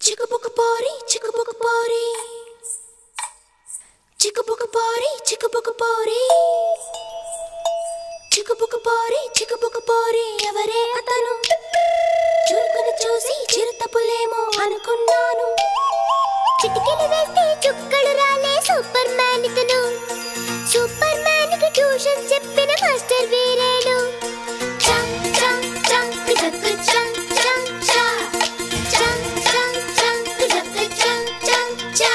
చిక్కుబుక్కు పోరి చిక్కుబుక్కు పోరి చిక్కుబుక్కు పోరి చిక్కుబుక్కు పోరి చిక్కుబుక్కు పోరి చిక్కుబుక్కు పోరి ఎవరే అతను చురుకుని చూసి చిరుతపులేమో అనుకున్నాను చిటికెలు వేస్తే చుక్కలు రాలే సూపర్ మ్యాన్ ఇతను సూపర్ మ్యాన్ కి ట్యూషన్ చెప్పిన మాస్టర్ వీరేడు చం చం చం జక్ చం చం చా చం చం చం జక్ చం చం చా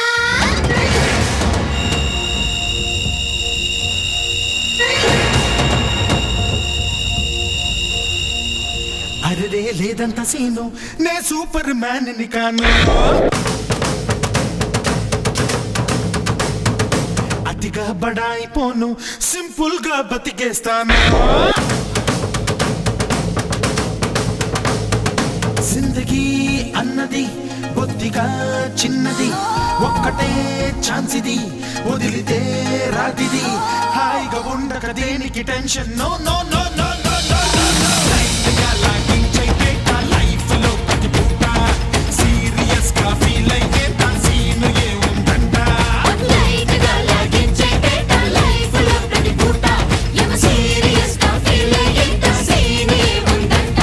అరే లేదంత సీను నే సూపర్ మ్యాన్ ని కాను అతిగా బడాయిపోను సింపుల్ గా బతికేస్తాను జిందగీ అన్నది బొత్తిగా చిన్నది ఒక్కటే ఛాన్స్ ఇది వదిలితే రాతిది హాయిగా ఉండక దేనికి tension no no no no no no లైట్గా లాగించైతే ఆ లైఫ్ లో ప్రతి పూట సీరియస్ గా ఫీల్ అయితే తా సీను ఏ ఉందంట లైట్ గా లాగించే డేటా లైఫ్ లో ప్రతి పూట ఎమ సీరియస్ గా ఫీల్ అయ్యేంత సీనే ఉందంట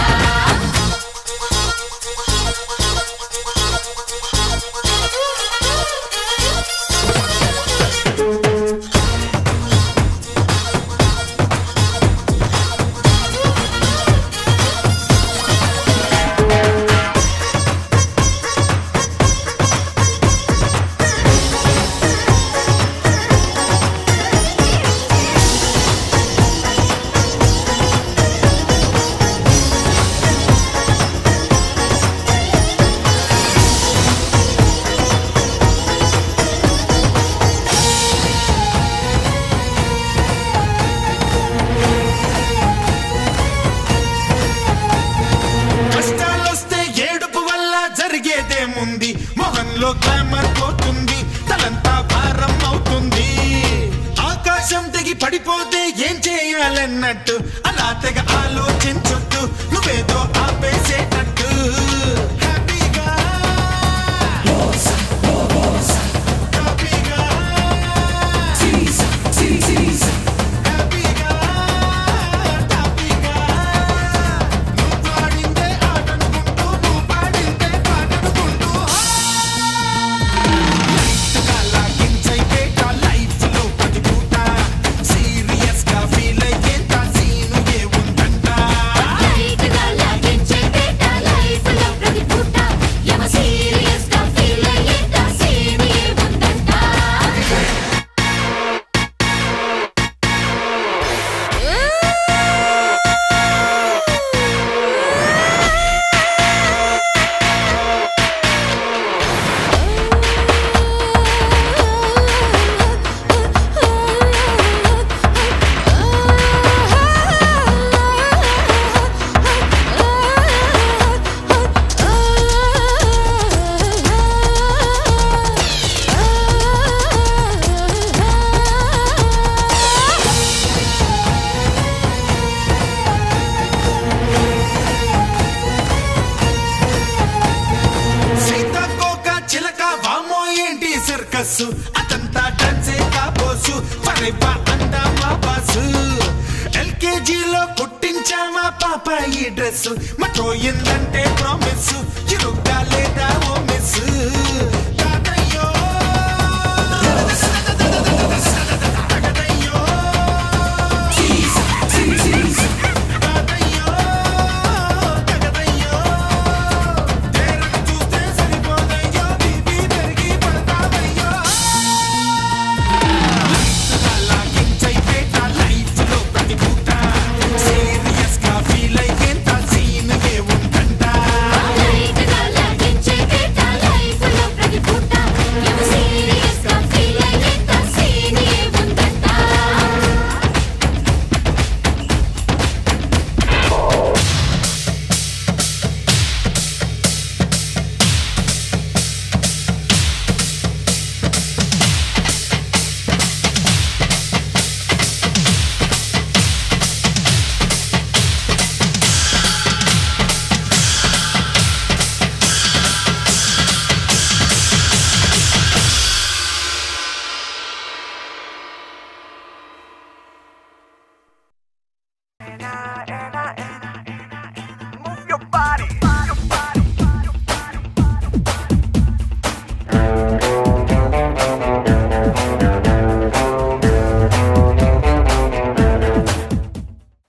కష్టాలొస్తే ఏడుపు వల్ల జరిగేదేముంది మొహంలో గ్లామర్ పోతుంది తలంతా భారం అవుతుంది ఆకాశం తెగి పడిపోతే ఏం చేయాలన్నట్టు అలా తెగ ఆలోచించొద్దు నువ్వేదో ఆపేసేటట్టు హ్యాపీగా హ్యాపీగా హ్యాపీగా హ్యాపీగా నువ్వు పాడిందే ఆటనుకుంటూ నువ్వు పాడిందే పాటనుకుంటూ లైట్గా లాగించైతే ఆ లైఫ్ లో ప్రతి పూట సీరియస్ గా ఫీల్ అయితే తా సీను ఏ ఉందంట లైట్ గా లాగించే డేటా లైఫ్ లో ప్రతి పూట ఎమ సీరియస్ గా ఫీల్ అయ్యేంత సీనే ఉందంట సీతాకోక చిలక వామో ఏంటి సర్కస్ అదంతా డాన్సే కాబోసు పరైపా అందా మా బాసు ఎల్కేజీలో కుట్టించామా పాప ఈ డ్రెస్ మటోయిందంటే ప్రామిస్ చిరుగ్గా లేదా ఓ మిస్ కాదయ్యో తగదయ్యో కాదయ్యో తగదయ్యో తేరని చూస్తే సరిపోదయ్యో బీపీ పెరిగి పడతాదయ్యో లైట్గా లాగించైతే ఆ లైఫ్ లో ప్రతి పూట సీరియస్ గా ఫీల్ అయితే తా సీన్ ఏ ఉందంట లైట్ గా Move your body.